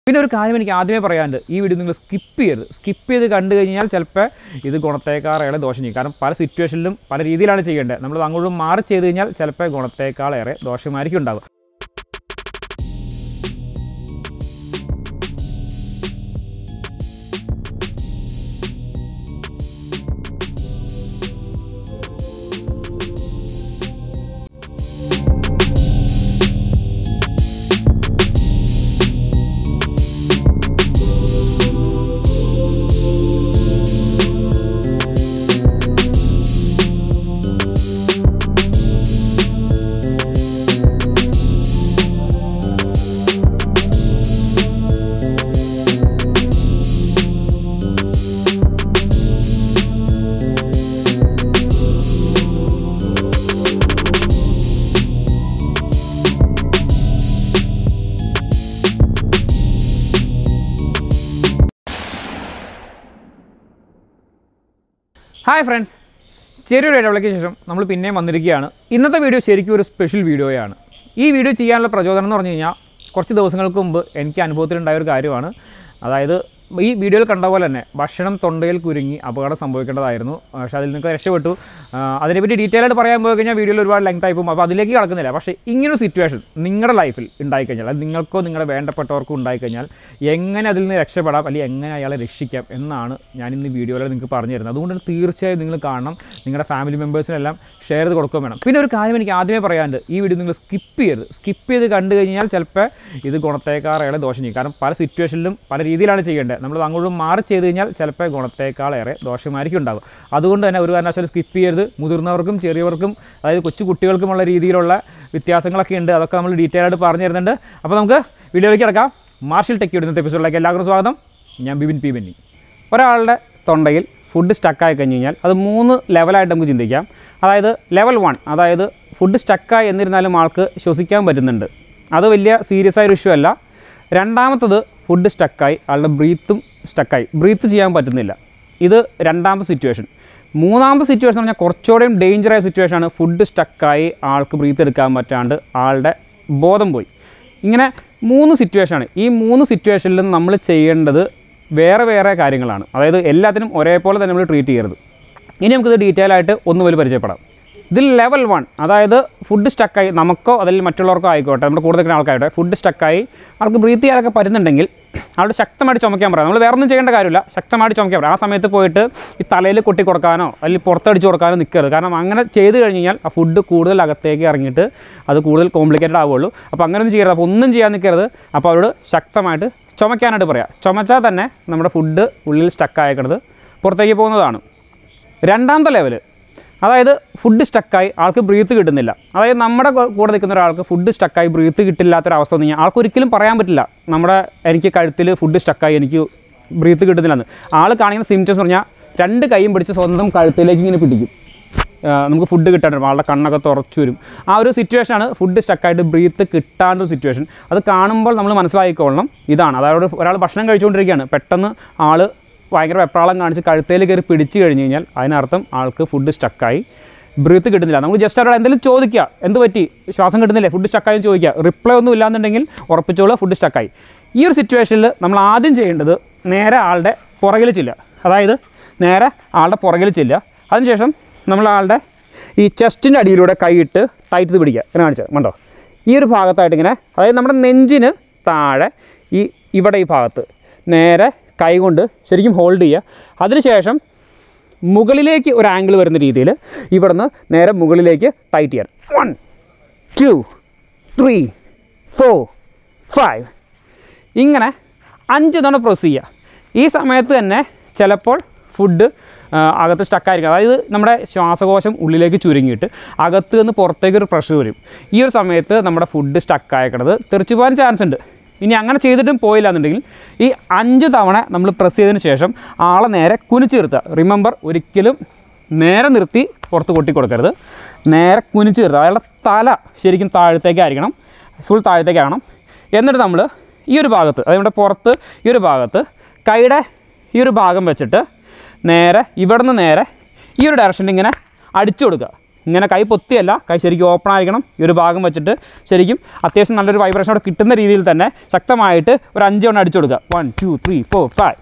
പിന്നെ ഒരു കാര്യം എനിക്ക് ആദ്യമേ പറയാനുണ്ട് ഈ വീഡിയോ നിങ്ങൾ സ്കിപ്പ് ചെയ്യരുത് സ്കിപ്പ് ചെയ്ത് കണ്ടു കഴിഞ്ഞാൽ ചിലപ്പോൾ ഇത് ഗുണത്തേക്കാളേറെ ദോഷം ചെയ്യും കാരണം പല സിറ്റുവേഷനിലും പല രീതിയിലാണ് ചെയ്യേണ്ടത് നമ്മൾ അങ്ങോട്ടും മാറി ചെയ്ത് കഴിഞ്ഞാൽ ചിലപ്പോൾ ഗുണത്തേക്കാളേറെ ദോഷമായിരിക്കും ഉണ്ടാവുക ഹായ് ഫ്രണ്ട്സ് ചെറിയൊരു ഇടവേളയ്ക്ക് ശേഷം നമ്മൾ പിന്നെയും വന്നിരിക്കുകയാണ് ഇന്നത്തെ വീഡിയോ ശരിക്കും ഒരു സ്പെഷ്യൽ വീഡിയോയാണ് ഈ വീഡിയോ ചെയ്യാനുള്ള പ്രചോദനം എന്ന് പറഞ്ഞു കഴിഞ്ഞാൽ കുറച്ച് ദിവസങ്ങൾക്ക് മുമ്പ് എനിക്ക് അനുഭവത്തിലുണ്ടായ ഒരു കാര്യമാണ് അതായത് ഈ വീഡിയോയിൽ കണ്ട പോലെ തന്നെ ഭക്ഷണം തൊണ്ടയിൽ കുരുങ്ങി അപകടം സംഭവിക്കേണ്ടതായിരുന്നു പക്ഷേ അതിൽ നിന്നൊക്കെ രക്ഷപ്പെട്ടു ആ, അതിനെപ്പറ്റി ഡീറ്റെയിൽ ആയിട്ട് പറയാൻ പോയി കഴിഞ്ഞാൽ വീഡിയോയിൽ ഒരുപാട് ലെങ്ത് ആയി പോകും അപ്പോൾ അതിലേക്ക് കടക്കുന്നില്ല പക്ഷേ ഇങ്ങനൊരു സിറ്റുവേഷൻ നിങ്ങളുടെ ലൈഫിൽ ഉണ്ടായിക്കഴിഞ്ഞാൽ അത് നിങ്ങൾക്കോ നിങ്ങളുടെ വേണ്ടപ്പെട്ടവർക്കോ ഉണ്ടായിക്കഴിഞ്ഞാൽ എങ്ങനെ അതിൽ നിന്ന് രക്ഷപ്പെടാം അല്ലെങ്കിൽ എങ്ങനെ അയാളെ രക്ഷിക്കാം എന്നാണ് ഞാൻ ഇന്ന് വീഡിയോയിൽ നിങ്ങൾക്ക് പറഞ്ഞു തരുന്നത് അതുകൊണ്ട് തന്നെ തീർച്ചയായും നിങ്ങൾ കാണണം നിങ്ങളുടെ ഫാമിലി മെമ്പേഴ്സിനെല്ലാം ഷെയർ ചെയ്ത് കൊടുക്കുകയും വേണം പിന്നെ ഒരു കാര്യം എനിക്ക് ആദ്യമേ പറയാനുണ്ട് ഈ വീഡിയോ നിങ്ങൾ സ്കിപ്പ് ചെയ്യരുത് സ്കിപ്പ് ചെയ്ത് കണ്ടു കഴിഞ്ഞാൽ ചിലപ്പോൾ ഇത് ഗുണത്തേക്കാളേറെ ദോഷം ചെയ്യും കാരണം പല സിറ്റുവേഷനിലും പല രീതിയിലാണ് ചെയ്യേണ്ടത് നമ്മൾ അങ്ങോട്ടും മാറി ചെയ്ത് കഴിഞ്ഞാൽ ചിലപ്പോൾ ഗുണത്തേക്കാളേറെ ദോഷമായിരിക്കും ഉണ്ടാകും അതുകൊണ്ട് തന്നെ ഒരു കാരണവശാലും സ്കിപ്പ് ചെയ്യരുത് മുതിർന്നവർക്കും ചെറിയവർക്കും അതായത് കൊച്ചു കുട്ടികൾക്കുമുള്ള രീതിയിലുള്ള വ്യത്യാസങ്ങളൊക്കെ ഉണ്ട് അതൊക്കെ നമ്മൾ ഡീറ്റെയിൽ ആയിട്ട് പറഞ്ഞു തരുന്നുണ്ട് അപ്പോൾ നമുക്ക് വീഡിയോയിലേക്ക് കിടക്കാം മാർഷൽ ടെക്കി ഇടുന്നത്തെ എപ്പിസോഡിലേക്ക് എല്ലാവർക്കും സ്വാഗതം ഞാൻ ബിബിൻ പി ബെന്നി ഒരാളുടെ തൊണ്ടയിൽ ഫുഡ് സ്റ്റക്കായി കഴിഞ്ഞ് കഴിഞ്ഞാൽ അത് മൂന്ന് ലെവലായിട്ട് നമുക്ക് ചിന്തിക്കാം അതായത് ലെവൽ വൺ അതായത് ഫുഡ് സ്റ്റക്കായി എന്നിരുന്നാലും ആൾക്ക് ശ്വസിക്കാൻ പറ്റുന്നുണ്ട് അത് വലിയ സീരിയസ് ആയ ഒരു ഇഷ്യൂ അല്ല രണ്ടാമത്തത് ഫുഡ് സ്റ്റക്കായി ആളുടെ ബ്രീത്തും സ്റ്റക്കായി ബ്രീത്ത് ചെയ്യാൻ പറ്റുന്നില്ല ഇത് രണ്ടാമത്തെ സിറ്റുവേഷൻ മൂന്നാമത്തെ സിറ്റുവേഷൻ എന്ന് പറഞ്ഞാൽ കുറച്ചുകൂടെയും ഡേഞ്ചറായ സിറ്റുവേഷനാണ് ഫുഡ് സ്റ്റക്കായി ആൾക്ക് ബ്രീത്ത് എടുക്കാൻ പറ്റാണ്ട് ആളുടെ ബോധം പോയി ഇങ്ങനെ മൂന്ന് സിറ്റുവേഷനാണ് ഈ മൂന്ന് സിറ്റുവേഷനിലും നമ്മൾ ചെയ്യേണ്ടത് വേറെ വേറെ കാര്യങ്ങളാണ് അതായത് എല്ലാത്തിനും ഒരേപോലെ തന്നെ നമ്മൾ ട്രീറ്റ് ചെയ്യരുത് ഇനി നമുക്കിത് ഡീറ്റെയിൽ ആയിട്ട് ഒന്ന് പോലും പരിചയപ്പെടാം ഇതിൽ ലെവൽ വൺ അതായത് ഫുഡ് സ്റ്റക്കായി നമുക്കോ അതിൽ മറ്റുള്ളവർക്കോ ആയിക്കോട്ടെ നമ്മുടെ കൂടുതൽ നിൽക്കുന്ന ആൾക്കാരുടെ ഫുഡ് സ്റ്റക്കായി ആൾക്ക് ബ്രീത്ത് ചെയ്യാനൊക്കെ പറ്റുന്നുണ്ടെങ്കിൽ ആളുടെ ശക്തമായിട്ട് ചുമക്കാൻ പറയാം നമ്മൾ വേറെ ഒന്നും ചെയ്യേണ്ട കാര്യമില്ല ശക്തമായിട്ട് ചുമക്കാൻ പറയാം ആ സമയത്ത് പോയിട്ട് ഈ തലയിൽ കൊട്ടി കൊടുക്കാനോ അല്ലെങ്കിൽ പുറത്തടിച്ച് കൊടുക്കാനോ നിൽക്കരുത് കാരണം അങ്ങനെ ചെയ്ത് കഴിഞ്ഞ് കഴിഞ്ഞാൽ ആ ഫുഡ് കൂടുതൽ അകത്തേക്ക് ഇറങ്ങിയിട്ട് അത് കൂടുതൽ കോംപ്ലിക്കേറ്റഡ് ആവുള്ളൂ അപ്പോൾ അങ്ങനെ ഒന്നും ചെയ്യരുത് അപ്പോൾ ഒന്നും ചെയ്യാൻ നിൽക്കരുത് അപ്പോൾ അവരോട് ശക്തമായിട്ട് ചുമക്കാനായിട്ട് പറയാം ചുമച്ചാൽ തന്നെ നമ്മുടെ ഫുഡ് ഉള്ളിൽ സ്റ്റക്കായേക്കണത് പുറത്തേക്ക് പോകുന്നതാണ് രണ്ടാമത്തെ ലെവൽ അതായത് ഫുഡ് സ്റ്റക്കായി ആൾക്ക് ബ്രീത്ത് കിട്ടുന്നില്ല അതായത് നമ്മുടെ കൂ- കൂടെ നിൽക്കുന്ന ഒരാൾക്ക് ഫുഡ് സ്റ്റക്കായി ബ്രീത്ത് കിട്ടില്ലാത്തൊരവസ്ഥ വന്നു കഴിഞ്ഞാൽ ആൾക്ക് ഒരിക്കലും പറയാൻ പറ്റില്ല നമ്മുടെ എനിക്ക് കഴുത്തിൽ ഫുഡ് സ്റ്റക്കായി എനിക്ക് ബ്രീത്ത് കിട്ടുന്നില്ലെന്ന് ആൾ കാണിക്കുന്ന സിംറ്റംസ് പറഞ്ഞാൽ രണ്ട് കൈയും പിടിച്ച് സ്വന്തം കഴുത്തിലേക്ക് ഇങ്ങനെ പിടിക്കും ആ, നമുക്ക് ഫുഡ് കിട്ടാണ്ട് ആളുടെ കണ്ണൊക്കെ തുറച്ചു വരും ആ ഒരു സിറ്റുവേഷനാണ് ഫുഡ് സ്റ്റക്കായിട്ട് ബ്രീത്ത് കിട്ടാണ്ട് ഒരു സിറ്റുവേഷൻ അത് കാണുമ്പോൾ നമ്മൾ മനസ്സിലാക്കിക്കൊള്ളണം ഇതാണ് അതായത് ഒരാൾ ഭക്ഷണം കഴിച്ചുകൊണ്ടിരിക്കുകയാണ് പെട്ടെന്ന് ആൾ ഭയങ്കര വെപ്രാളം കാണിച്ച് കഴുത്തേൽ കയറി പിടിച്ചു കഴിഞ്ഞ് കഴിഞ്ഞാൽ അതിനർത്ഥം ആൾക്ക് ഫുഡ് സ്റ്റക്കായി ബ്രീത്ത് കിട്ടുന്നില്ല നമുക്ക് ജസ്റ്റ് അവരോട് എന്തെങ്കിലും ചോദിക്കുക എന്ത് പറ്റി ശ്വാസം കിട്ടുന്നില്ലേ ഫുഡ് സ്റ്റക്കായി എന്ന് ചോദിക്കുക റിപ്ലൈ ഒന്നും ഇല്ലാന്നുണ്ടെങ്കിൽ ഉറപ്പിച്ചോളൂ ഫുഡ് സ്റ്റക്കായി ഈ ഒരു സിറ്റുവേഷനിൽ നമ്മൾ ആദ്യം ചെയ്യേണ്ടത് നേരെ ആളുടെ പുറകിൽ ചെല്ലുക അതായത് നേരെ ആളുടെ പുറകിൽ ചെല്ലുക അതിനുശേഷം നമ്മൾ ആളുടെ ഈ ചെസ്റ്റിൻ്റെ അടിയിലൂടെ കൈയിട്ട് ടൈറ്റ് ചെയ്ത് പിടിക്കുക എന്നെ കാണിച്ചത് കണ്ടോ ഈ ഒരു ഭാഗത്തായിട്ട് ഇങ്ങനെ അതായത് നമ്മുടെ നെഞ്ചിന് താഴെ ഈ ഇവിടെ ഈ ഭാഗത്ത് നേരെ കൈ കൊണ്ട് ശരിക്കും ഹോൾഡ് ചെയ്യുക അതിനുശേഷം മുകളിലേക്ക് ഒരു ആംഗിൾ വരുന്ന രീതിയിൽ ഇവിടുന്ന് നേരെ മുകളിലേക്ക് ടൈറ്റ് ചെയ്യാൻ one two three four five ഇങ്ങനെ അഞ്ച് തവണ പ്രസ് ചെയ്യുക ഈ സമയത്ത് തന്നെ ചിലപ്പോൾ ഫുഡ് അകത്ത് സ്റ്റക്കായിരിക്കും അതായത് നമ്മുടെ ശ്വാസകോശം ഉള്ളിലേക്ക് ചുരുങ്ങിയിട്ട് അകത്ത് നിന്ന് പുറത്തേക്ക് ഒരു പ്രഷർ വരും ഈ ഒരു സമയത്ത് നമ്മുടെ ഫുഡ് സ്റ്റക്കായിക്കണത് തെറിച്ചു പോകാൻ ചാൻസ് ഉണ്ട് ഇനി അങ്ങനെ ചെയ്തിട്ടും പോയില്ല എന്നുണ്ടെങ്കിൽ ഈ അഞ്ച് തവണ നമ്മൾ പ്രസ് ചെയ്തതിന് ശേഷം ആളെ നേരെ കുനിച്ച് നിർത്തുക റിമെമ്പർ ഒരിക്കലും നേരെ നിർത്തി പുറത്ത് കൊട്ടി കൊടുക്കരുത് നേരെ കുനിച്ച് നിർത്തുക അയാളുടെ തല ശരിക്കും താഴത്തേക്കായിരിക്കണം ഫുൾ താഴത്തേക്കാകണം എന്നിട്ട് നമ്മൾ ഈ ഒരു ഭാഗത്ത് അതായത് ഇവിടെ പുറത്ത് ഈ ഒരു ഭാഗത്ത് കൈയുടെ ഈ ഒരു ഭാഗം വെച്ചിട്ട് നേരെ ഇവിടെ നിന്ന് നേരെ ഈ ഒരു ഡയറക്ഷനിൽ ഇങ്ങനെ അടിച്ചു കൊടുക്കുക ഇങ്ങനെ കൈ പൊത്തിയല്ല കൈ ശരിക്കും ഓപ്പൺ ആയിരിക്കണം ഈ ഒരു ഭാഗം വെച്ചിട്ട് ശരിക്കും അത്യാവശ്യം നല്ലൊരു വൈബ്രേഷൻ അവിടെ കിട്ടുന്ന രീതിയിൽ തന്നെ ശക്തമായിട്ട് ഒരു അഞ്ച് എണ്ണം അടിച്ചു കൊടുക്കുക one two three four five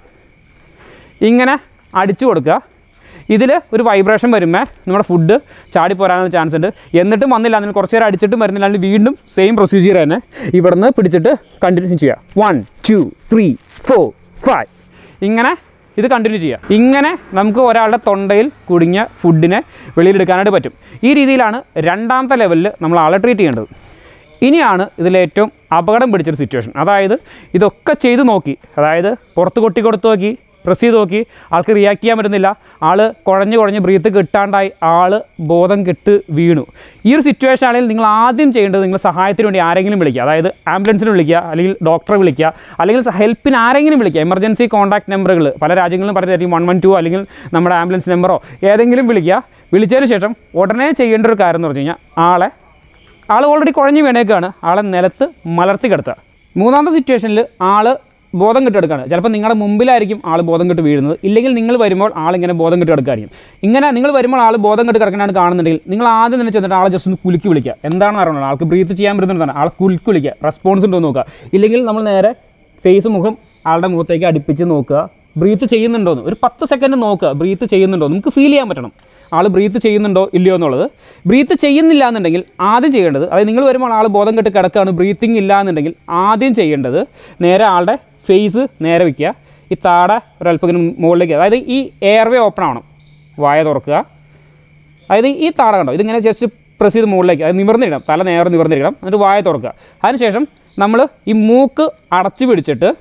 ഇങ്ങനെ അടിച്ചു കൊടുക്കുക ഇതിൽ ഒരു വൈബ്രേഷൻ വരുമ്പോൾ നമ്മുടെ ഫുഡ് ചാടി പോരാനുള്ള ചാൻസ് ഉണ്ട് എന്നിട്ടും വന്നില്ല അതിന് കുറച്ച് നേരം അടിച്ചിട്ടും വരുന്നില്ല അല്ലെങ്കിൽ വീണ്ടും സെയിം പ്രൊസീജിയർ തന്നെ ഇവിടുന്ന് പിടിച്ചിട്ട് കണ്ടിന്യൂ ചെയ്യുക one two three four five ഇങ്ങനെ ഇത് കണ്ടിന്യൂ ചെയ്യുക ഇങ്ങനെ നമുക്ക് ഒരാളുടെ തൊണ്ടയിൽ കുടുങ്ങിയ ഫുഡിനെ വെളിയിലെടുക്കാനായിട്ട് പറ്റും ഈ രീതിയിലാണ് രണ്ടാമത്തെ ലെവലിൽ നമ്മൾ ആളെ ട്രീറ്റ് ചെയ്യേണ്ടത് ഇനിയാണ് ഇതിലേറ്റവും അപകടം പിടിച്ചൊരു സിറ്റുവേഷൻ അതായത് ഇതൊക്കെ ചെയ്ത് നോക്കി അതായത് പുറത്ത് കൊട്ടി കൊടുത്ത് നോക്കി പ്രസ് ചെയ്ത് നോക്കി ആൾക്ക് റിയാക്ട് ചെയ്യാൻ പറ്റുന്നില്ല ആൾ കുഴഞ്ഞ് കുഴഞ്ഞ് ബ്രീത്ത് കിട്ടാണ്ടായി ആൾ ബോധം കെട്ട് വീണു ഈ ഒരു സിറ്റുവേഷൻ ആണെങ്കിൽ നിങ്ങൾ ആദ്യം ചെയ്യേണ്ടത് നിങ്ങൾ സഹായത്തിന് വേണ്ടി ആരെങ്കിലും വിളിക്കുക അതായത് ആംബുലൻസിന് വിളിക്കുക അല്ലെങ്കിൽ ഡോക്ടറെ വിളിക്കുക അല്ലെങ്കിൽ ഹെൽപ്പിന് ആരെങ്കിലും വിളിക്കുക എമർജൻസി കോൺടാക്ട് നമ്പറുകൾ പല രാജ്യങ്ങളിലും പറയുന്നതായിരിക്കും വൺ വൺ ടു അല്ലെങ്കിൽ നമ്മുടെ ആംബുലൻസ് നമ്പറോ ഏതെങ്കിലും വിളിക്കുക വിളിച്ചതിന് ശേഷം ഉടനെ ചെയ്യേണ്ട ഒരു കാര്യം എന്ന് പറഞ്ഞു കഴിഞ്ഞാൽ ആളെ ആൾ ഓൾറെഡി കുഴഞ്ഞു വീണേക്കാണ് ആളെ നിലത്ത് മലർത്തി കിടത്തുക മൂന്നാമത്തെ സിറ്റുവേഷനിൽ ആൾ ബോധം കെട്ടെടുക്കുകയാണ് ചിലപ്പോൾ നിങ്ങളുടെ മുമ്പിലായിരിക്കും ആൾ ബോധം കെട്ട് വീഴുന്നത് ഇല്ലെങ്കിൽ നിങ്ങൾ വരുമ്പോൾ ആളിങ്ങനെ ബോധം കെട്ട് കിടക്കുകയായിരിക്കും ഇങ്ങനെ നിങ്ങൾ വരുമ്പോൾ ആൾ ബോധം കെട്ട് കിടക്കുന്നതാണ് കാണുന്നുണ്ടെങ്കിൽ നിങ്ങൾ ആദ്യം തന്നെ ചെന്നിട്ട് ആളെ ജസ്റ്റ് ഒന്ന് കുലുക്കി വിളിക്കുക എന്താണെന്ന് അറിയണം ആൾക്ക് ബ്രീത്ത് ചെയ്യാൻ പറ്റുന്നതാണ് ആളെ കുലുക്കി വിളിക്കുക റെസ്പോൺസ് ഉണ്ടോ എന്ന് നോക്കുക ഇല്ലെങ്കിൽ നമ്മൾ നേരെ ഫേസ് മുഖം ആളുടെ മുഖത്തേക്ക് അടുപ്പിച്ച് നോക്കുക ബ്രീത്ത് ചെയ്യുന്നുണ്ടോന്ന് ഒരു പത്ത് സെക്കൻഡ് നോക്കുക ബ്രീത്ത് ചെയ്യുന്നുണ്ടോ നമുക്ക് ഫീൽ ചെയ്യാൻ പറ്റണം ആൾ ബ്രീത്ത് ചെയ്യുന്നുണ്ടോ ഇല്ലയോ എന്നുള്ളത് ബ്രീത്ത് ചെയ്യുന്നില്ല എന്നുണ്ടെങ്കിൽ ആദ്യം ചെയ്യേണ്ടത് അതായത് നിങ്ങൾ വരുമ്പോൾ ആൾ ബോധം കെട്ട് കിടക്കുകയാണ് ബ്രീത്തിങ് ഇല്ല എന്നുണ്ടെങ്കിൽ ആദ്യം ചെയ്യേണ്ടത് നേരെ ആളുടെ ഫേസ് നേരെ വയ്ക്കുക ഈ താട ഒരല്പം ഇങ്ങനെ മുകളിലേക്ക് അതായത് ഈ എയർവേ ഓപ്പൺ ആവണം വായ തുറക്കുക അതായത് ഈ താട കണ്ടോ ഇതിങ്ങനെ ജസ്റ്റ് പ്രസ് ചെയ്ത് മുകളിലേക്ക് അത് നിവർന്നിരിക്കണം തല നേരെ നിവർന്നിരിക്കണം എന്നിട്ട് വായ തുറക്കുക അതിനുശേഷം നമ്മൾ ഈ മൂക്ക് അടച്ചു പിടിച്ചിട്ട്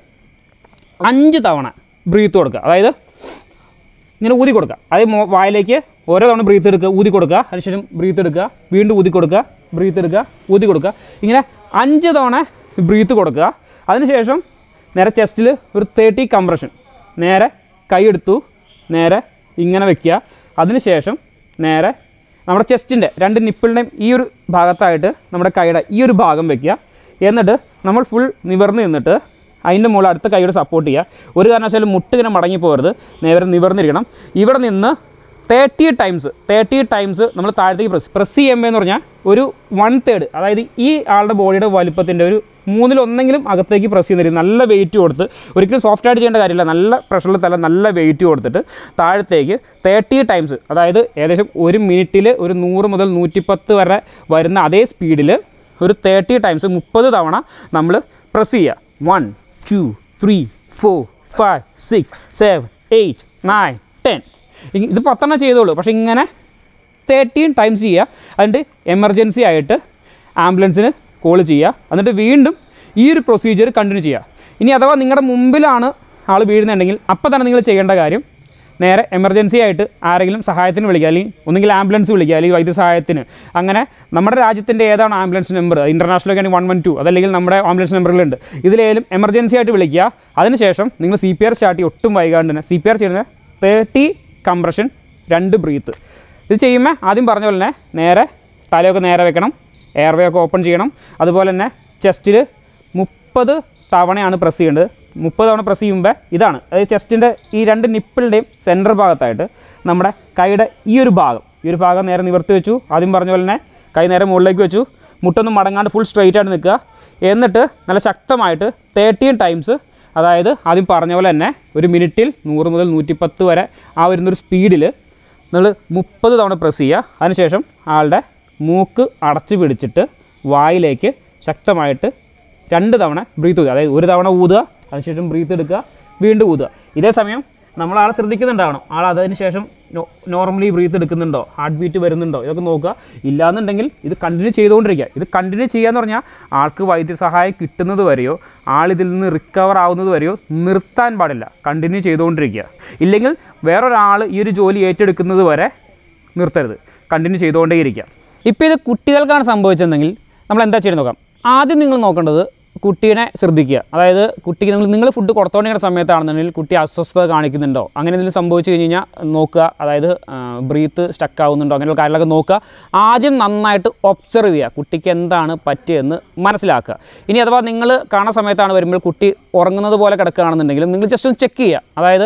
അഞ്ച് തവണ ബ്രീത്ത് കൊടുക്കുക അതായത് ഇങ്ങനെ ഊതി കൊടുക്കുക അതായത് മോ വായിലേക്ക് ഓരോ തവണ ബ്രീത്ത് എടുക്കുക ഊതി കൊടുക്കുക അതിനുശേഷം ബ്രീത്ത് എടുക്കുക വീണ്ടും ഊതി കൊടുക്കുക ബ്രീത്ത് എടുക്കുക ഊതി കൊടുക്കുക ഇങ്ങനെ അഞ്ച് തവണ ബ്രീത്ത് കൊടുക്കുക അതിനുശേഷം നേരെ ചെസ്റ്റിൽ ഒരു തേർട്ടി കംപ്രഷൻ നേരെ കൈ എടുത്തു നേരെ ഇങ്ങനെ വെക്കുക അതിനുശേഷം നേരെ നമ്മുടെ ചെസ്റ്റിൻ്റെ രണ്ട് നിപ്പിളിൻ്റെയും ഈ ഒരു ഭാഗത്തായിട്ട് നമ്മുടെ കൈയുടെ ഈ ഒരു ഭാഗം വെക്കുക എന്നിട്ട് നമ്മൾ ഫുൾ നിവർന്ന് നിന്നിട്ട് അതിൻ്റെ മുകളിൽ അടുത്ത കൈയുടെ സപ്പോർട്ട് ചെയ്യുക ഒരു കാരണവശാലും മുട്ട് ഇങ്ങനെ മടങ്ങി പോകരുത് നേരെ നിവർന്നിരിക്കണം ഇവിടെ നിന്ന് തേർട്ടി ടൈംസ് തേർട്ടി ടൈംസ് നമ്മൾ താഴത്തേക്ക് പ്രസ് പ്രസ് ചെയ്യുമ്പോൾ എന്ന് പറഞ്ഞാൽ ഒരു വൺ തേർഡ് അതായത് ഈ ആളുടെ ബോഡിയുടെ വലുപ്പത്തിൻ്റെ ഒരു മൂന്നിലൊന്നെങ്കിലും അകത്തേക്ക് പ്രസ് ചെയ്യുന്നതായിരിക്കും നല്ല വെയിറ്റ് കൊടുത്ത് ഒരിക്കലും സോഫ്റ്റ് ആയിട്ട് ചെയ്യേണ്ട കാര്യമില്ല നല്ല പ്രഷറിൽ തല നല്ല വെയിറ്റ് കൊടുത്തിട്ട് താഴത്തേക്ക് തേർട്ടി ടൈംസ് അതായത് ഏകദേശം ഒരു മിനിറ്റിൽ ഒരു നൂറ് മുതൽ നൂറ്റിപ്പത്ത് വരെ വരുന്ന അതേ സ്പീഡിൽ ഒരു തേർട്ടി ടൈംസ് മുപ്പത് തവണ നമ്മൾ പ്രസ് ചെയ്യുക one two three four five six seven eight nine ten ഇത് പത്തെണ്ണം ചെയ്തോളൂ പക്ഷേ ഇങ്ങനെ തേർട്ടീൻ ടൈംസ് ചെയ്യുക എന്നിട്ട് എമർജൻസി ആയിട്ട് ആംബുലൻസിന് കോൾ ചെയ്യുക എന്നിട്ട് വീണ്ടും ഈ ഒരു പ്രൊസീജിയർ കണ്ടിന്യൂ ചെയ്യുക ഇനി അഥവാ നിങ്ങളുടെ മുമ്പിലാണ് ആൾ വീഴുന്നുണ്ടെങ്കിൽ അപ്പോൾ തന്നെ നിങ്ങൾ ചെയ്യേണ്ട കാര്യം നേരെ എമർജൻസി ആയിട്ട് ആരെങ്കിലും സഹായത്തിന് വിളിക്കുക അല്ലെങ്കിൽ ഒന്നുകിൽ ആംബുലൻസ് വിളിക്കുക അല്ലെങ്കിൽ വൈദ്യസഹായത്തിന് അങ്ങനെ നമ്മുടെ രാജ്യത്തിൻ്റെ ഏതാണ് ആംബുലൻസ് നമ്പർ ഇൻ്റർനാഷണൽ ഒക്കെ വൺ വൺ ടു അതല്ലെങ്കിൽ നമ്മുടെ ആംബുലൻസ് നമ്പറുകളുണ്ട് ഇതിലേലും എമർജൻസി ആയിട്ട് വിളിക്കുക അതിനുശേഷം നിങ്ങൾ സി പി ആർ സ്റ്റാർട്ട് ചെയ്യും ഒട്ടും വൈകാണ്ട് തന്നെ സി പി ആർ ചെയ്യുന്നത് തേർട്ടി കംപ്രഷൻ രണ്ട് ബ്രീത്ത് ഇത് ചെയ്യുമ്പോൾ ആദ്യം പറഞ്ഞ പോലെ തന്നെ നേരെ തലയൊക്കെ നേരെ വെക്കണം എയർവേ ഒക്കെ ഓപ്പൺ ചെയ്യണം അതുപോലെ തന്നെ ചെസ്റ്റിൽ മുപ്പത് തവണയാണ് പ്രസ് ചെയ്യേണ്ടത് മുപ്പത് തവണ പ്രസ് ചെയ്യുമ്പോൾ ഇതാണ് അതായത് ചെസ്റ്റിൻ്റെ ഈ രണ്ട് നിപ്പിളുടെയും സെൻറ്റർ ഭാഗത്തായിട്ട് നമ്മുടെ കൈയുടെ ഈ ഒരു ഭാഗം ഈ ഒരു ഭാഗം നേരെ നിവർത്തി വെച്ചു ആദ്യം പറഞ്ഞ പോലെ തന്നെ കൈ നേരെ മുകളിലേക്ക് വെച്ചു മുട്ടൊന്നും മടങ്ങാണ്ട് ഫുൾ സ്ട്രെയിറ്റ് ആയിട്ട് നിൽക്കുക എന്നിട്ട് നല്ല ശക്തമായിട്ട് തേർട്ടീൻ ടൈംസ് അതായത് ആദ്യം പറഞ്ഞ പോലെ തന്നെ ഒരു മിനിറ്റിൽ നൂറ് മുതൽ നൂറ്റിപ്പത്ത് വരെ ആ വരുന്നൊരു സ്പീഡിൽ നിങ്ങൾ മുപ്പത് തവണ പ്രസ് ചെയ്യുക അതിനുശേഷം ആളുടെ മൂക്ക് അടച്ചു പിടിച്ചിട്ട് വായിലേക്ക് ശക്തമായിട്ട് രണ്ട് തവണ ബ്രീത്ത് ഊതുക അതായത് ഒരു തവണ ഊതുക അതിനുശേഷം ബ്രീത്ത് എടുക്കുക വീണ്ടും ഊതുക ഇതേ സമയം നമ്മൾ ആളെ ശ്രദ്ധിക്കുന്നുണ്ടാവണം ആൾ അതിന് ശേഷം നോർമലി ബ്രീത്ത് എടുക്കുന്നുണ്ടോ ഹാർട്ട് ബീറ്റ് വരുന്നുണ്ടോ ഇതൊക്കെ നോക്കുക ഇല്ലാന്നുണ്ടെങ്കിൽ ഇത് കണ്ടിന്യൂ ചെയ്തുകൊണ്ടിരിക്കുക ഇത് കണ്ടിന്യൂ ചെയ്യാന്ന് പറഞ്ഞാൽ ആൾക്ക് വൈദ്യസഹായം കിട്ടുന്നത് വരെയോ ആളിതിൽ നിന്ന് റിക്കവർ ആവുന്നത് വരെയോ നിർത്താൻ പാടില്ല കണ്ടിന്യൂ ചെയ്തുകൊണ്ടിരിക്കുക ഇല്ലെങ്കിൽ വേറൊരാൾ ഈ ഒരു ജോലി ഏറ്റെടുക്കുന്നത് വരെ നിർത്തരുത് കണ്ടിന്യൂ ചെയ്തുകൊണ്ടേയിരിക്കുക ഇപ്പോൾ ഇത് കുട്ടികൾക്കാണ് സംഭവിച്ചതെങ്കിൽ നമ്മൾ എന്താ ചെയ്യുന്നത് നോക്കാം ആദ്യം നിങ്ങൾ നോക്കേണ്ടത് കുട്ടീനെ ശ്രദ്ധിക്കുക അതായത് കുട്ടിക്ക് നിങ്ങൾ നിങ്ങൾ ഫുഡ് കൊടുത്തോണ്ടിരിക്കുന്ന സമയത്താണെന്നുണ്ടെങ്കിൽ കുട്ടി അസ്വസ്ഥത കാണിക്കുന്നുണ്ടോ അങ്ങനെ എന്തെങ്കിലും സംഭവിച്ചു കഴിഞ്ഞ് കഴിഞ്ഞാൽ നോക്കുക അതായത് ബ്രീത്ത് സ്റ്റക്ക് ആവുന്നുണ്ടോ അങ്ങനെയുള്ള കാര്യങ്ങളൊക്കെ നോക്കുക ആദ്യം നന്നായിട്ട് ഒബ്സർവ് ചെയ്യുക കുട്ടിക്ക് എന്താണ് പറ്റിയെന്ന് മനസ്സിലാക്കുക ഇനി അഥവാ നിങ്ങൾ കാണുന്ന സമയത്താണ് വരുമ്പോൾ കുട്ടി ഉറങ്ങുന്നത് പോലെ കിടക്കുകയാണെന്നുണ്ടെങ്കിലും നിങ്ങൾ ജസ്റ്റ് ഒന്ന് ചെക്ക് ചെയ്യുക അതായത്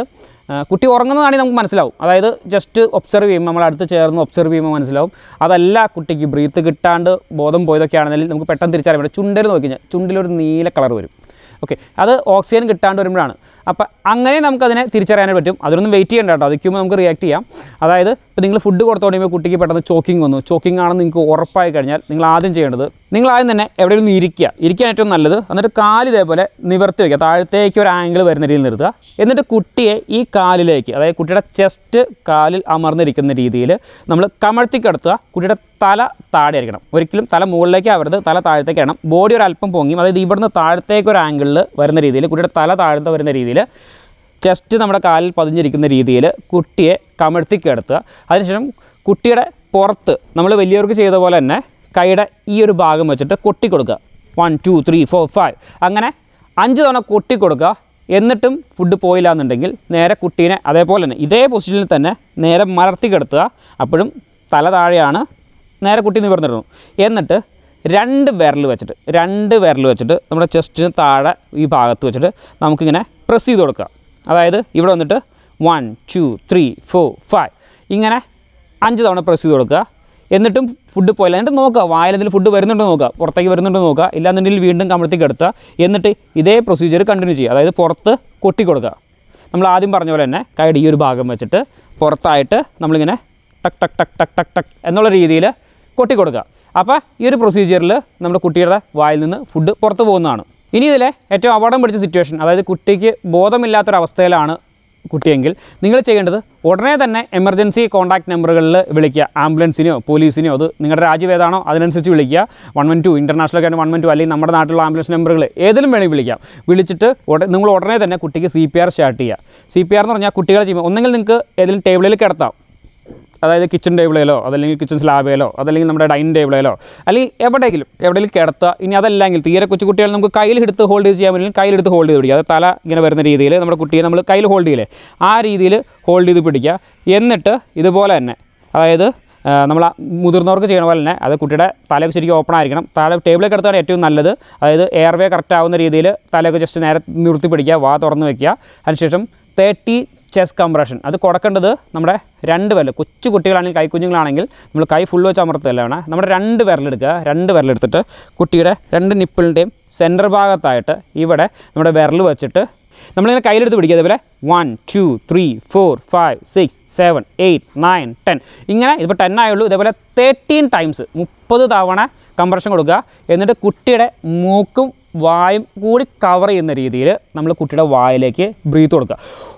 ആ, കുട്ടി ഉറങ്ങുന്നതാണെങ്കിൽ നമുക്ക് മനസ്സിലാവും അതായത് ജസ്റ്റ് ഒബ്സർവ് ചെയ്യുമ്പോൾ നമ്മൾ അടുത്ത് ചേർന്ന് ഒബ്സർവ് ചെയ്യുമ്പോൾ മനസ്സിലാവും അതല്ല കുട്ടിക്ക് ബ്രീത്ത് കിട്ടാണ്ട് ബോധം പോയതൊക്കെയാണെന്നുണ്ടെങ്കിൽ നമുക്ക് പെട്ടെന്ന് തിരിച്ചറിയാൻ പറ്റും ചുണ്ടിൽ നോക്കി കഴിഞ്ഞാൽ ചുണ്ടിലൊരു നീല കളർ വരും ഓക്കെ അത് ഓക്സിജൻ കിട്ടാണ്ട് വരുമ്പോഴാണ് അപ്പം അങ്ങനെ നമുക്കതിനെ തിരിച്ചറിയാനായിട്ട് പറ്റും അതിനൊന്നും വെയിറ്റ് ചെയ്യേണ്ട കേട്ടോ അതിക്കുമ്പോൾ നമുക്ക് റിയാക്ട് ചെയ്യാം അതായത് ഇപ്പോൾ നിങ്ങൾ ഫുഡ് കൊടുത്തോണ്ടിയുമ്പോൾ കുട്ടിക്ക് പെട്ടെന്ന് ചോക്കിംഗ് വന്നു ചോക്കിംഗ് ആണെന്ന് നിങ്ങൾക്ക് ഉറപ്പായി കഴിഞ്ഞാൽ നിങ്ങൾ ആദ്യം ചെയ്യേണ്ടത് നിങ്ങൾ ആദ്യം തന്നെ എവിടെയെങ്കിലും ഒന്ന് ഇരിക്കുക ഇരിക്കാൻ ഏറ്റവും നല്ലത് എന്നിട്ട് കാല് ഇതേപോലെ നിവർത്തി വയ്ക്കുക താഴത്തേക്ക് ഒരു ആംഗിൾ വരുന്ന രീതിയിൽ നിർത്തുക എന്നിട്ട് കുട്ടിയെ ഈ കാലിലേക്ക് അതായത് കുട്ടിയുടെ ചെസ്റ്റ് കാലിൽ അമർന്നിരിക്കുന്ന രീതിയിൽ നമ്മൾ കമഴ്ത്തി കിടത്തുക കുട്ടിയുടെ തല താഴെ ആയിരിക്കണം ഒരിക്കലും തല മുകളിലേക്ക് ആവരുത് തല താഴത്തേക്ക് ആവണം ബോഡി ഒരു അല്പം പൊങ്ങി അതായത് ഇവിടുന്ന് താഴത്തേക്ക് ഒരു ആംഗിളിൽ വരുന്ന രീതിയിൽ കുട്ടിയുടെ തല താഴത്തെ വരുന്ന രീതിയിൽ ചെസ്റ്റ് നമ്മുടെ കാലിൽ പതിഞ്ഞിരിക്കുന്ന രീതിയിൽ കുട്ടിയെ കമഴ്ത്തി കിടത്തുക അതിനുശേഷം കുട്ടിയുടെ പുറത്ത് നമ്മൾ വലിയവർക്ക് ചെയ്ത പോലെ തന്നെ കൈയുടെ ഈ ഒരു ഭാഗം വെച്ചിട്ട് കൊട്ടി കൊടുക്കുക one two three four five അങ്ങനെ അഞ്ച് തവണ കൊട്ടി കൊടുക്കുക എന്നിട്ടും ഫുഡ് പോയില്ല എന്നുണ്ടെങ്കിൽ നേരെ കുട്ടീനെ അതേപോലെ തന്നെ ഇതേ പൊസിഷനിൽ തന്നെ നേരെ മലർത്തി കിടത്തുക അപ്പോഴും തല താഴെയാണ് നേരെ കുട്ടി നിവർന്നിടണം എന്നിട്ട് രണ്ട് വിരൽ വെച്ചിട്ട് രണ്ട് വിരൽ വെച്ചിട്ട് നമ്മുടെ ചെസ്റ്റിന് താഴെ ഈ ഭാഗത്ത് വെച്ചിട്ട് നമുക്കിങ്ങനെ പ്രസ് ചെയ്ത് കൊടുക്കുക അതായത് ഇവിടെ വന്നിട്ട് one two three four five ഇങ്ങനെ അഞ്ച് തവണ പ്രസ് ചെയ്ത് കൊടുക്കുക എന്നിട്ടും ഫുഡ് പോയില്ല എന്നിട്ട് നോക്കുക വായിലെന്തെങ്കിലും ഫുഡ് വരുന്നുണ്ടോ നോക്കുക പുറത്തേക്ക് വരുന്നുണ്ടോ നോക്കുക ഇല്ലാന്നുണ്ടെങ്കിൽ വീണ്ടും കമഴ്ത്തേക്ക് എടുക്കുക എന്നിട്ട് ഇതേ പ്രൊസീജിയർ കണ്ടിന്യൂ ചെയ്യുക അതായത് പുറത്ത് കൊട്ടി കൊടുക്കുക നമ്മൾ ആദ്യം പറഞ്ഞ പോലെ തന്നെ കൈയുടെ ഈ ഒരു ഭാഗം വെച്ചിട്ട് പുറത്തായിട്ട് നമ്മളിങ്ങനെ ടക്ക് ടക്ക് ടക്ക് ടക്ക് ടക്ക് ടക്ക് എന്നുള്ള രീതിയിൽ കൊട്ടി കൊടുക്കുക അപ്പോൾ ഈ ഒരു പ്രൊസീജിയറിൽ നമ്മുടെ കുട്ടിയുടെ വായിൽ നിന്ന് ഫുഡ് പുറത്ത് പോകുന്നതാണ് ഇനി ഇതിലെ ഏറ്റവും അപകടം പിടിച്ച സിറ്റുവേഷൻ അതായത് കുട്ടിക്ക് ബോധമില്ലാത്തൊരവസ്ഥയിലാണ് കുട്ടിയെങ്കിൽ നിങ്ങൾ ചെയ്യേണ്ടത് ഉടനെ തന്നെ എമർജൻസി കോൺടാക്ട് നമ്പറുകളിൽ വിളിക്കുക ആംബുലൻസിനെയോ പോലീസിനെയോ അത് നിങ്ങളുടെ രാജ്യം ഏതാണോ അതിനനുസരിച്ച് വിളിക്കുക വൺ വൺ ടു ഇൻ്റർനാഷണൽ ഒക്കെ വൺ വൺ ടു അല്ലെങ്കിൽ നമ്മുടെ നാട്ടിലുള്ള ആംബുലൻസ് നമ്പറുകൾ ഏതിലും വേണമെങ്കിൽ വിളിക്കാം വിളിച്ചിട്ട് ഉട നിങ്ങൾ ഉടനെ തന്നെ കുട്ടിക്ക് സി പി ആർ സ്റ്റാർട്ട് ചെയ്യുക സി പി ആർ എന്ന് പറഞ്ഞാൽ കുട്ടികളെ ചെയ്യുമ്പോൾ ഒന്നെങ്കിൽ നിങ്ങൾക്ക് ഏതെങ്കിലും ടേബിളിൽ കിടത്താം അതായത് കിച്ചൺ ടേബിളിലോ അതല്ലെങ്കിൽ കിച്ചൺ സ്ലാബിലോ അതല്ലെങ്കിൽ നമ്മുടെ ഡൈനിങ് ടേബിളിലോ അല്ലെങ്കിൽ എവിടെയെങ്കിലും എവിടെയെങ്കിലും കിടത്തുക ഇനി അതല്ലെങ്കിൽ തീരെ കൊച്ചു കുട്ടികൾ നമുക്ക് കയ്യിൽ എടുത്ത് ഹോൾഡ് ചെയ്ത് ചെയ്യാൻ പറ്റില്ല കയ്യിലെടുത്ത് ഹോൾഡ് ചെയ്ത് പിടിക്കുക അത് തല ഇങ്ങനെ വരുന്ന രീതിയിൽ നമ്മുടെ കുട്ടിയെ നമ്മൾ കയ്യിൽ ഹോൾഡ് ചെയ്യില്ലേ ആ രീതിയിൽ ഹോൾഡ് ചെയ്ത് പിടിക്കുക എന്നിട്ട് ഇതുപോലെ തന്നെ അതായത് നമ്മൾ മുതിർന്നവർക്ക് ചെയ്യണ പോലെ തന്നെ അത് കുട്ടിയുടെ തലയൊക്കെ ശരിക്കും ഓപ്പൺ ആയിരിക്കണം താഴെ ടേബിളിൽ കിടത്താണ് ഏറ്റവും നല്ലത് അതായത് എയർവേ കറക്റ്റ് ആവുന്ന രീതിയിൽ തലയൊക്കെ ജസ്റ്റ് നേരെ നിർത്തി പിടിക്കുക വാ തുറന്ന് വെക്കുക അതിനുശേഷം തേർട്ടി ചെസ് കംപ്രഷൻ അത് കൊടുക്കേണ്ടത് നമ്മുടെ രണ്ട് വിരൽ കൊച്ചു കുട്ടികളാണെങ്കിൽ കൈക്കുഞ്ഞുങ്ങളാണെങ്കിൽ നമ്മൾ കൈ ഫുൾ വെച്ച് അമർത്തല്ല വേണം നമ്മുടെ രണ്ട് വിരലെടുക്കുക രണ്ട് വിരലെടുത്തിട്ട് കുട്ടിയുടെ രണ്ട് നിപ്പിളിൻ്റെയും സെൻറ്റർ ഭാഗത്തായിട്ട് ഇവിടെ നമ്മുടെ വിരൽ വെച്ചിട്ട് നമ്മളിങ്ങനെ കയ്യിലെടുത്ത് പിടിക്കുക അതേപോലെ one two three four five six seven eight nine ten ഇങ്ങനെ ഇതിപ്പോൾ ടെൻ ആയുള്ളൂ ഇതേപോലെ തേർട്ടീൻ ടൈംസ് മുപ്പത് തവണ കംപ്രഷൻ കൊടുക്കുക എന്നിട്ട് കുട്ടിയുടെ മൂക്കും വായും കൂടി കവർ ചെയ്യുന്ന രീതിയിൽ നമ്മൾ കുട്ടിയുടെ വായിലേക്ക് ബ്രീത്ത് കൊടുക്കുക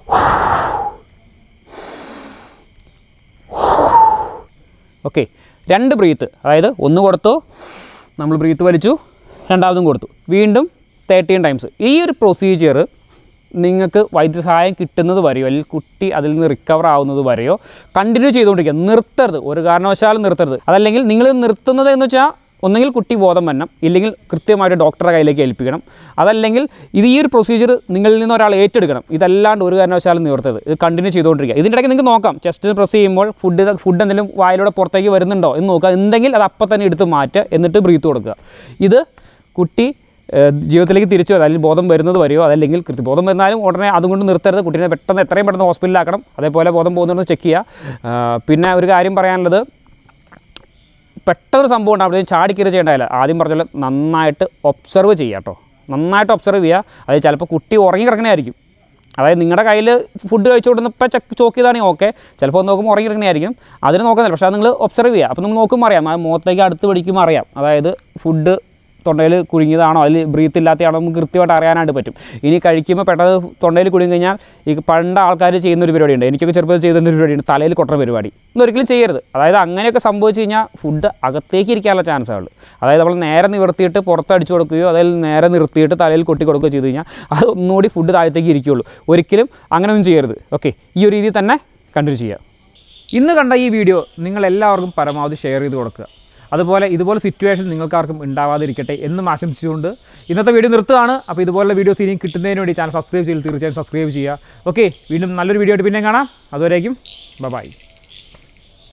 ഓക്കെ രണ്ട് ബ്രീത്ത് അതായത് ഒന്ന് കൊടുത്തു നമ്മൾ ബ്രീത്ത് വലിച്ചു രണ്ടാമതും കൊടുത്തു വീണ്ടും തേർട്ടീൻ ടൈംസ് ഈ ഒരു പ്രൊസീജിയർ നിങ്ങൾക്ക് വൈദ്യസഹായം കിട്ടുന്നത് വരെയോ അല്ലെങ്കിൽ കുട്ടി അതിൽ നിന്ന് റിക്കവർ ആവുന്നത് വരെയോ കണ്ടിന്യൂ ചെയ്തുകൊണ്ടിരിക്കുക നിർത്തരുത് ഒരു കാരണവശാലും നിർത്തരുത് അതല്ലെങ്കിൽ നിങ്ങൾ നിർത്തുന്നത് എന്ന് വെച്ചാൽ ഒന്നുകിൽ കുട്ടി ബോധം വരണം ഇല്ലെങ്കിൽ കൃത്യമായിട്ട് ഡോക്ടറെ കയ്യിലേക്ക് ഏൽപ്പിക്കണം അതല്ലെങ്കിൽ ഇത് ഈ ഒരു പ്രൊസീജിയർ നിങ്ങളിൽ നിന്ന് ഒരാൾ ഏറ്റെടുക്കണം ഇതല്ലാണ്ട് ഒരു കാരണവശാലും നിവർത്തരുത് ഇത് കണ്ടിന്യൂ ചെയ്തുകൊണ്ടിരിക്കുക ഇതിൻ്റെ ഇടയ്ക്ക് നിങ്ങൾക്ക് നോക്കാം ചെസ്റ്റിന് പ്രസ് ചെയ്യുമ്പോൾ ഫുഡ് ഫുഡ് എന്തെങ്കിലും വായിലൂടെ പുറത്തേക്ക് വരുന്നുണ്ടോ എന്ന് നോക്കുക എന്തെങ്കിൽ അത് അപ്പം തന്നെ എടുത്ത് മാറ്റുക എന്നിട്ട് ബ്രീത്ത് കൊടുക്കുക ഇത് കുട്ടി ഏഹ്, ജീവിതത്തിലേക്ക് തിരിച്ചു വരാം അല്ലെങ്കിൽ ബോധം വരുന്നത് വരെയോ അതല്ലെങ്കിൽ കൃത്യ ബോധം വരുന്നാലും ഉടനെ അതുകൊണ്ട് നിർത്തരുത് കുട്ടീനെ പെട്ടെന്ന് എത്രയും പെട്ടെന്ന് ഹോസ്പിറ്റലിലാക്കണം അതേപോലെ ബോധം പോകുന്നുണ്ടെന്ന് ചെക്ക് ചെയ്യുക ആഹ്, പിന്നെ ഒരു കാര്യം പറയാനുള്ളത് പെട്ടെന്നൊരു സംഭവം ഉണ്ടാവും ചാടിക്കറി ചെയ്യേണ്ടതല്ല ആദ്യം പറഞ്ഞ പോലെ നന്നായിട്ട് ഒബ്സർവ് ചെയ്യുക കേട്ടോ നന്നായിട്ട് ഒബ്സർവ് ചെയ്യുക അതായത് ചിലപ്പോൾ കുട്ടി ഉറങ്ങി കിടക്കണമായിരിക്കും അതായത് നിങ്ങളുടെ കയ്യിൽ ഫുഡ് കഴിച്ചു കൊടുക്കുന്നപ്പോൾ ചെക്ക് ചോക്ക് ചെയ്താണെങ്കിൽ ഓക്കെ ചിലപ്പോൾ ഒന്ന് നോക്കുമ്പോൾ ഉറങ്ങി കിടക്കണമായിരിക്കും അതിന് നോക്കുന്നില്ല പക്ഷേ അത് നിങ്ങൾ ഒബ്സർവ് ചെയ്യുക അപ്പോൾ നിങ്ങൾ നോക്കുമ്പോൾ അറിയാം ആ മുഖത്തേക്ക് അടുത്ത് പിടിക്കുമ്പോൾ അറിയാം അതായത് ഫുഡ് തൊണ്ടയിൽ കുടുങ്ങിയതാണോ അതിൽ ബ്രീത്ത് ഇല്ലാത്തതാണോ നമുക്ക് കൃത്യമായിട്ട് അറിയാനായിട്ട് പറ്റും ഇനി കഴിക്കുമ്പോൾ പെട്ടെന്ന് തൊണ്ടയിൽ കുടുങ്ങി കഴിഞ്ഞാൽ ഈ പണ്ട് ആൾക്കാർ ചെയ്യുന്ന ഒരു പരിപാടിയുണ്ട് എനിക്കൊക്കെ ചെറുപ്പത്തിൽ ചെയ്ത ഒരു പരിപാടിയുണ്ട് തലയിൽ കൊട്ടുന്ന പരിപാടി ഇതൊരിക്കലും ചെയ്യരുത് അതായത് അങ്ങനെയൊക്കെ സംഭവിച്ചു കഴിഞ്ഞാൽ ഫുഡ് അകത്തേക്ക് ഇരിക്കാനുള്ള ചാൻസ് ഉള്ളൂ അതായത് നമ്മൾ നേരെ നിവർത്തിയിട്ട് പുറത്ത് അടിച്ചു കൊടുക്കുകയോ അതിൽ നേരെ നിർത്തിയിട്ട് തലയിൽ കൊട്ടി കൊടുക്കുകയോ ചെയ്ത് കഴിഞ്ഞാൽ അത് ഒന്നുകൂടി ഫുഡ് താഴത്തേക്ക് ഇരിക്കുകയുള്ളൂ ഒരിക്കലും അങ്ങനെയൊന്നും ചെയ്യരുത് ഓക്കെ ഈ ഒരു രീതിയിൽ തന്നെ കണ്ടിന്യൂ ചെയ്യുക ഇന്ന് കണ്ട ഈ വീഡിയോ നിങ്ങൾ എല്ലാവർക്കും പരമാവധി ഷെയർ ചെയ്ത് കൊടുക്കുക അതുപോലെ ഇതുപോലെ സിറ്റുവേഷൻ നിങ്ങൾക്കാർക്കും ഉണ്ടാവാതിരിക്കട്ടെ എന്നും ആശംസിച്ചുകൊണ്ട് ഇന്നത്തെ വീഡിയോ നിർത്തുകയാണ് അപ്പോൾ ഇതുപോലുള്ള വീഡിയോസ് ഇനിയും കിട്ടുന്നതിന് വേണ്ടി ചാനൽ സബ്സ്ക്രൈബ് ചെയ്ത് തീർച്ചയായും സബ്സ്ക്രൈബ് ചെയ്യുക ഓക്കെ വീണ്ടും നല്ലൊരു വീഡിയോ ആയിട്ട് പിന്നെ കാണാം അതുവരേക്കും ബൈ